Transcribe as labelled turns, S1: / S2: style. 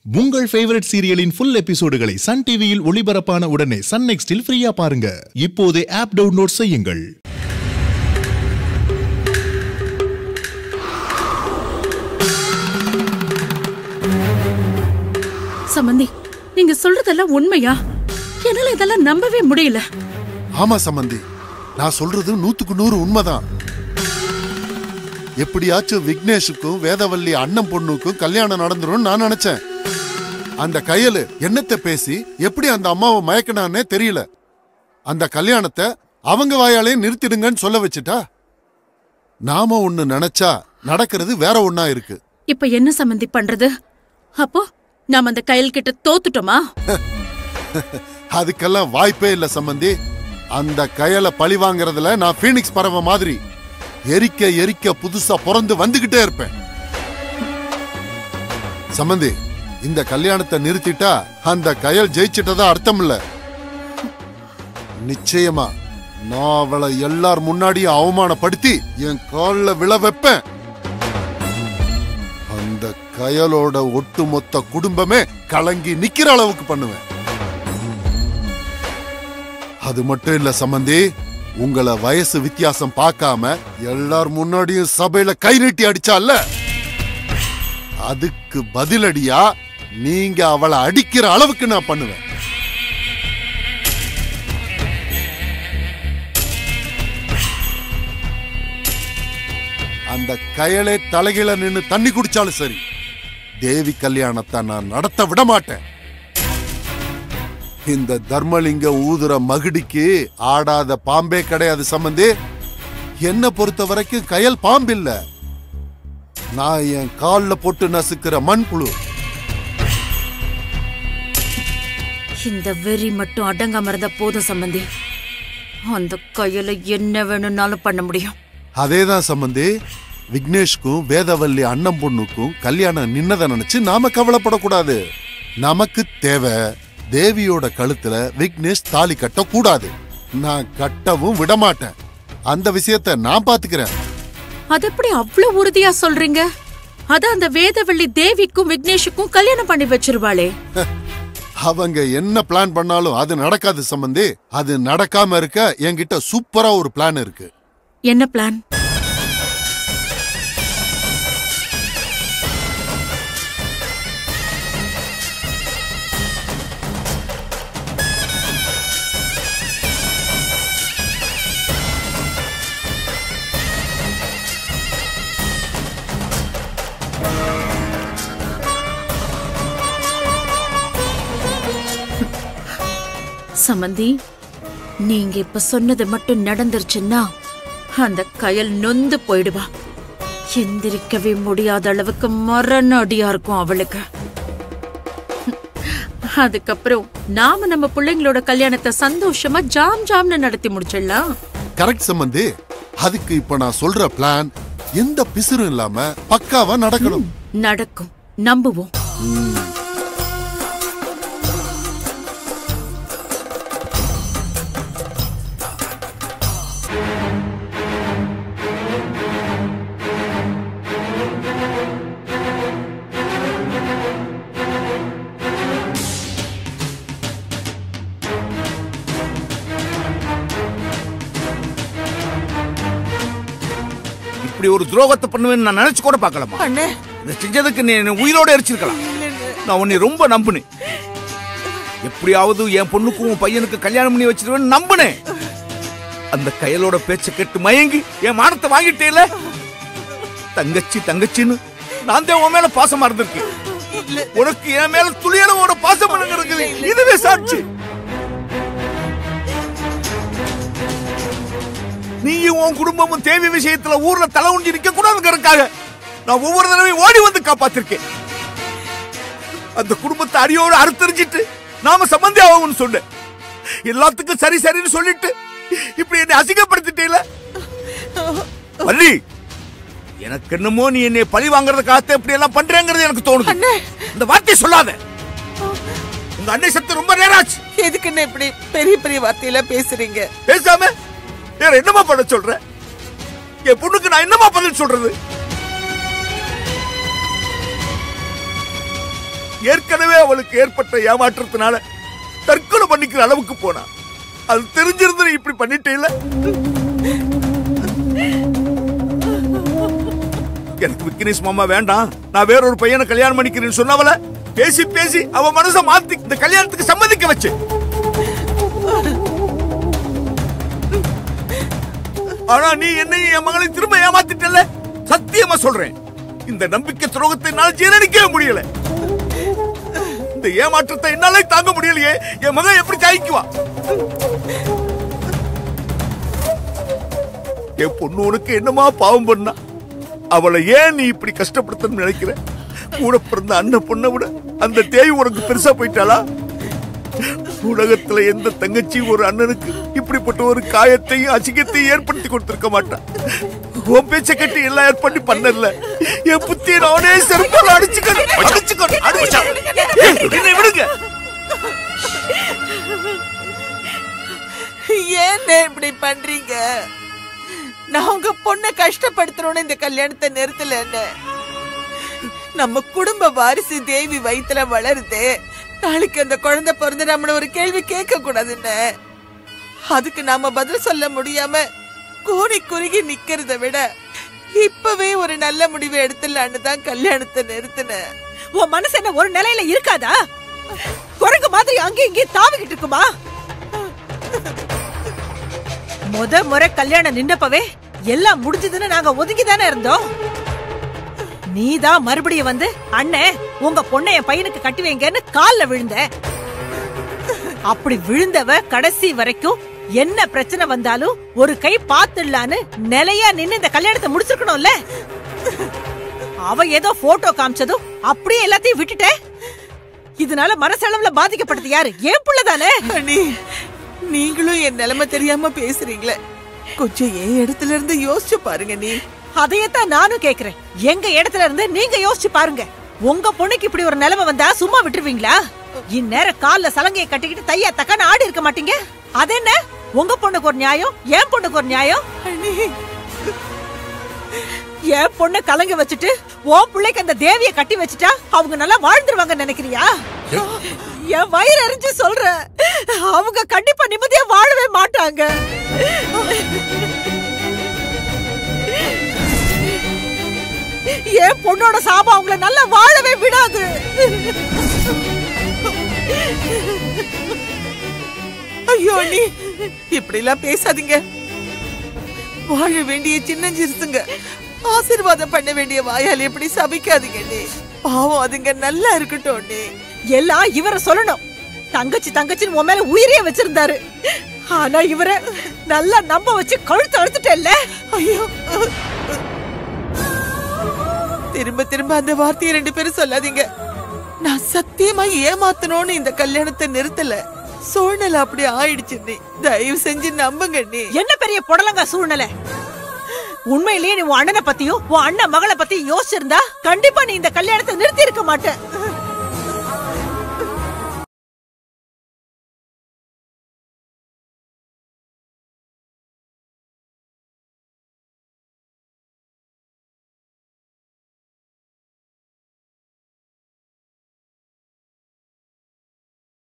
S1: உங்கள் ஃபேவரட் சீரியலின் ஃபுல் எபிசோடுகளை சன் டிவியில் ஒளிபரப்பான உடனே சன் நெக்ஸ்டில் ஃப்ரீயா பாருங்க இப்போதே ஆப் டவுன்லோட் செய்யுங்கள்
S2: சம்பந்தி நீங்க சொல்றதெல்லாம் உண்மையா என்னால இதெல்லாம் நம்பவே முடியல
S3: ஆமா சம்பந்தி நான் சொல்றது நூத்துக்கு நூறு உண்மைதான் எப்படியாச்சும் விக்னேஷுக்கும் வேதவல்லி அண்ணன் பொண்ணுக்கும் கல்யாணம் நடந்துரும் நான் நினைச்சேன் அந்த கையலு என்னத்தை பேசி எப்படி அந்த அம்மாவை மயக்கினானே தெரியல அந்த கல்யாணத்தை அவங்க வாயாலே நிறுத்திடுங்கன்னு சொல்ல வச்சுட்டா நாம ஒண்ணு நினைச்சா நடக்கிறது வேற ஒண்ணா இருக்கு
S2: இப்ப என்ன சம்பந்தி பண்றது அப்போ நாம அந்த கையல் கிட்ட தோத்துட்டோமா
S3: அதுக்கெல்லாம் வாய்ப்பே இல்ல சம்பந்தி அந்த கயலை பழி வாங்குறதுல நான் பீனிக்ஸ் பறவை மாதிரி எரிக்க எரிக்க புதுசா பிறந்து வந்துகிட்டே இருப்பேன் சம்பந்தி இந்த கல்யாணத்தை நிறுத்திட்டா அந்த கயல் ஜெயிச்சிட்டதா அர்த்தம் இல்ல நிச்சயமா நான் அவளை எல்லார் முன்னாடியும் அவமானப்படுத்தி என் கால்ல விழ வைப்பேன் அந்த கயலோட ஒட்டுமொத்த குடும்பமே கலங்கி நிக்கிற அளவுக்கு பண்ணுவேன் அது மட்டும் இல்ல சம்பந்தி உங்களை வயசு வித்தியாசம் பார்க்காம எல்லார் முன்னாடியும் சபையில கை நீட்டி அடிச்சால அதுக்கு பதிலடியா நீங்க அவளை அடிக்கிற அளவுக்கு நான் பண்ணுவேன் அந்த கயலே தலைகீழ நின்னு தண்ணி குடிச்சாலும் சரி தேவி கல்யாணத்தை நான் நடத்த விட மாட்டேன் இந்த தர்மலிங்க ஊதுற மகுடிக்கு ஆடாத பாம்பே கிடையாது சம்பந்தி என்ன பொறுத்த வரைக்கும் கயல் பாம்பில்ல நான் என் கால்ல போட்டு நசுக்கிற மண்புழு
S2: இந்த வெறி மட்டும் அடங்காம இருந்தா போதும் சம்பந்தி அந்த கையில என்ன வேணும்னாலும் பண்ண முடியும்
S3: அதேதான் சம்பந்தி விக்னேஷ்க்கும் வேதவல்லி அண்ணன் பொண்ணுக்கும் கல்யாணம் நின்னதை நினைச்சு நாம கவலைப்படக்கூடாது நமக்கு தேவை தேவியோட கழுத்துல விக்னேஷ் தாலி கட்டக்கூடாது நான் கட்டவும் விட மாட்டேன் அந்த விஷயத்த நான் பாத்துக்கிறேன்
S2: அது எப்படி அவ்வளவு உறுதியா சொல்றீங்க அத அந்த வேதவள்ளி தேவிக்கும் விக்னேஷுக்கும் கல்யாணம் பண்ணி வச்சிருவாளே
S3: அவங்க என்ன பிளான் பண்ணாலும் அது நடக்காது சம்பந்தி அது நடக்காம இருக்க என்கிட்ட சூப்பரா ஒரு பிளான் இருக்கு
S2: என்ன பிளான் சமந்தி நீங்க இப்ப சொன்னது மட்டும் நடந்துருச்சுன்னா அந்த கயல் நொந்து போயிடுவா எந்திரிக்கவே முடியாத அளவுக்கு மரண அடியா இருக்கும் அவளுக்கு அதுக்கப்புறம் நாம நம்ம பிள்ளைங்களோட கல்யாணத்தை சந்தோஷமா ஜாம் ஜாம்னு நடத்தி முடிச்சிடலாம்
S3: கரெக்ட் சம்பந்தி அதுக்கு இப்ப நான் சொல்ற பிளான் எந்த பிசுறும் இல்லாம பக்காவா நடக்கணும்
S2: நடக்கும் நம்புவோம்
S4: இப்படி ஒரு துரோகத்தை பண்ணுவேன்னு நான் நினைச்சு கூட பார்க்கலாமா
S5: அண்ணே
S4: இதை செஞ்சதுக்கு நீ என்ன உயிரோட எரிச்சிருக்கலாம் நான் உன்னை ரொம்ப நம்புனேன் எப்படியாவது என் பொண்ணுக்கும் உன் பையனுக்கு கல்யாணம் பண்ணி வச்சிருவேன்னு நம்புனேன் அந்த கையலோட பேச்ச கேட்டு மயங்கி என் மானத்தை வாங்கிட்டேல தங்கச்சி தங்கச்சின்னு நான் தான் உன் மேல பாசமா இருந்திருக்கேன் உனக்கு என் மேல துளியளவோட பாசம் பண்ணுங்க இருக்குது இதுவே சாட்சி நீயும் உன் குடும்பமும் தேவி விஷயத்துல ஊர்ல தலை உண்டி நிக்க கூடாதுங்கிறதுக்காக நான் ஒவ்வொரு தடவையும் ஓடி வந்து காப்பாத்திருக்கேன் அந்த குடும்பத்தை அடியோடு அறுத்தறிஞ்சிட்டு நாம சம்பந்தி ஆகும்னு சொன்னேன் எல்லாத்துக்கும் சரி சரின்னு சொல்லிட்டு இப்படி என்னை அசிங்கப்படுத்திட்டேல வள்ளி எனக்கு என்னமோ நீ என்னை பழி வாங்குறதுக்காக இப்படி எல்லாம் பண்றேங்கிறது எனக்கு தோணுது இந்த வார்த்தையை சொல்லாத உங்க அன்னை சத்து ரொம்ப நேரம் ஆச்சு
S5: எதுக்குன்னு இப்படி பெரிய பெரிய வார்த்தையில பேசுறீங்க
S4: பேசாம வேற என்னமா பண்ண சொல்ற என் பொண்ணுக்கு நான் என்னமா பதில் சொல்றது ஏற்கனவே அவளுக்கு ஏற்பட்ட ஏமாற்றத்தினால தற்கொலை பண்ணிக்கிற அளவுக்கு போனா அது தெரிஞ்சிருந்து நீ இப்படி பண்ணிட்டே இல்ல எனக்கு விக்னேஷ் மாமா வேண்டாம் நான் வேற ஒரு பையனை கல்யாணம் பண்ணிக்கிறேன்னு சொன்னவள பேசி பேசி அவ மனச மாத்தி இந்த கல்யாணத்துக்கு சம்மதிக்க வச்சு ஆனா நீ என்னையும் என் மகளை திரும்ப ஏமாத்திட்டல சத்தியமா சொல்றேன் இந்த நம்பிக்கை துரோகத்தை என்னால் ஜீரணிக்கவே முடியல இந்த ஏமாற்றத்தை என்னாலே தாங்க முடியலையே என் மகன் எப்படி தாய்க்குவா என் பொண்ணு உனக்கு என்னமா பாவம் பண்ணா அவளை ஏன் நீ இப்படி கஷ்டப்படுத்தணும்னு நினைக்கிற கூட பிறந்த அண்ணன் பொண்ணை விட அந்த தேய் உனக்கு பெருசா போயிட்டாளா உலகத்துல எந்த தங்கச்சி ஒரு அண்ணனுக்கு இப்படிப்பட்ட ஒரு காயத்தையும் அசிங்கத்தையும் ஏற்படுத்தி கொடுத்திருக்க மாட்டான் உன் பேச்ச கட்டி எல்லாம் ஏற்பண்ணி பண்ணல என் புத்தியை நானே செருப்பால அடிச்சுக்கணும் அடிச்சுக்கணும் அடிச்சுக்கணும் என்னை விடுங்க
S5: ஏன் இப்படி பண்றீங்க நான் உங்க பொண்ணை கஷ்டப்படுத்துறோன்னு இந்த கல்யாணத்தை நிறுத்தல நம்ம குடும்ப வாரிசு தேவி வயித்துல வளருது நாளைக்கு அந்த குழந்தை பிறந்து நம்மள ஒரு கேள்வி கேட்க கூடாதுன்னு அதுக்கு நாம பதில் சொல்ல முடியாம கூனி குறுகி நிக்கிறத விட இப்பவே ஒரு நல்ல முடிவு எடுத்துடலான்னு தான் கல்யாணத்தை நிறுத்தினேன்
S6: உன் மனசு என்ன ஒரு நிலையில இருக்காதா குரங்கு மாதிரி அங்கேயும் இங்கேயும் தாவிக்கிட்டு இருக்குமா முத முறை கல்யாணம் நின்னப்பவே எல்லாம் முடிஞ்சதுன்னு நாங்க ஒதுங்கி தானே இருந்தோம் நீதான் மறுபடியும் வந்து அண்ணே உங்க பொண்ணை என் பையனுக்கு கட்டி வைங்கன்னு கால்ல விழுந்த அப்படி விழுந்தவ கடைசி வரைக்கும் என்ன பிரச்சனை வந்தாலும் ஒரு கை பாத்துடலான்னு நிலையா நின்னு இந்த கல்யாணத்தை முடிச்சிருக்கணும்ல அவ ஏதோ போட்டோ காமிச்சதும் அப்படியே எல்லாத்தையும் விட்டுட்ட இதனால மனசளவுல பாதிக்கப்பட்டது யாரு ஏன் புள்ளதானே
S5: அண்ணி நீங்களும் என் நிலைமை தெரியாம பேசுறீங்களே கொஞ்சம் என் இடத்துல இருந்து யோசிச்சு பாருங்க நீ
S6: அதையத்தான் நானும் கேக்குறேன் எங்க இடத்துல இருந்து நீங்க யோசிச்சு பாருங்க உங்க பொண்ணுக்கு இப்படி ஒரு நிலைமை வந்தா சும்மா விட்டுருவீங்களா இந்நேரம் கால்ல சலங்கையை கட்டிக்கிட்டு தையா தக்கான ஆடி இருக்க மாட்டீங்க அது என்ன உங்க பொண்ணுக்கு ஒரு நியாயம் என் பொண்ணுக்கு ஒரு நியாயம்
S5: அண்ணி
S6: என் பொண்ணு கலங்க வச்சுட்டு உன் பிள்ளைக்கு அந்த தேவிய கட்டி வச்சுட்டா அவங்க நல்லா வாழ்ந்துருவாங்க நினைக்கிறியா என் வயிறு அறிஞ்சு சொல்றேன் அவங்க கண்டிப்பா நிம்மதியா வாழவே மாட்டாங்க என் பொண்ணோட சாபம் அவங்கள நல்லா வாழவே விடாது
S5: ஐயோ அண்ணி இப்படி எல்லாம் பேசாதீங்க வாழ வேண்டிய சின்னஞ்சிருசுங்க ஆசீர்வாதம் பண்ண வேண்டிய வாயால் எப்படி சபிக்காதீங்க அண்ணி பாவம் அதுங்க நல்லா இருக்கட்டும் அண்ணி
S6: எல்லாம் இவரை சொல்லணும் தங்கச்சி தங்கச்சின்னு உன் மேல உயிரே வச்சிருந்தாரு ஆனா இவரை நல்லா நம்ப வச்சு கழுத்து அழுத்துட்டேல்ல
S5: ஐயோ திரும்ப திரும்ப அந்த வார்த்தையை ரெண்டு பேரும் சொல்லாதீங்க நான் சத்தியமா ஏமாத்தணும்னு இந்த கல்யாணத்தை நிறுத்தல சூழ்நிலை அப்படி ஆயிடுச்சு நீ தயவு செஞ்சு நம்புங்க நீ
S6: என்ன பெரிய புடலங்க சூழ்நிலை உண்மையிலேயே நீ உன் அண்ணனை பத்தியும் உன் அண்ணன் மகளை பத்தியும் யோசிச்சிருந்தா கண்டிப்பா நீ இந்த கல்யாணத்தை நிறுத்தி இருக்க மாட்ட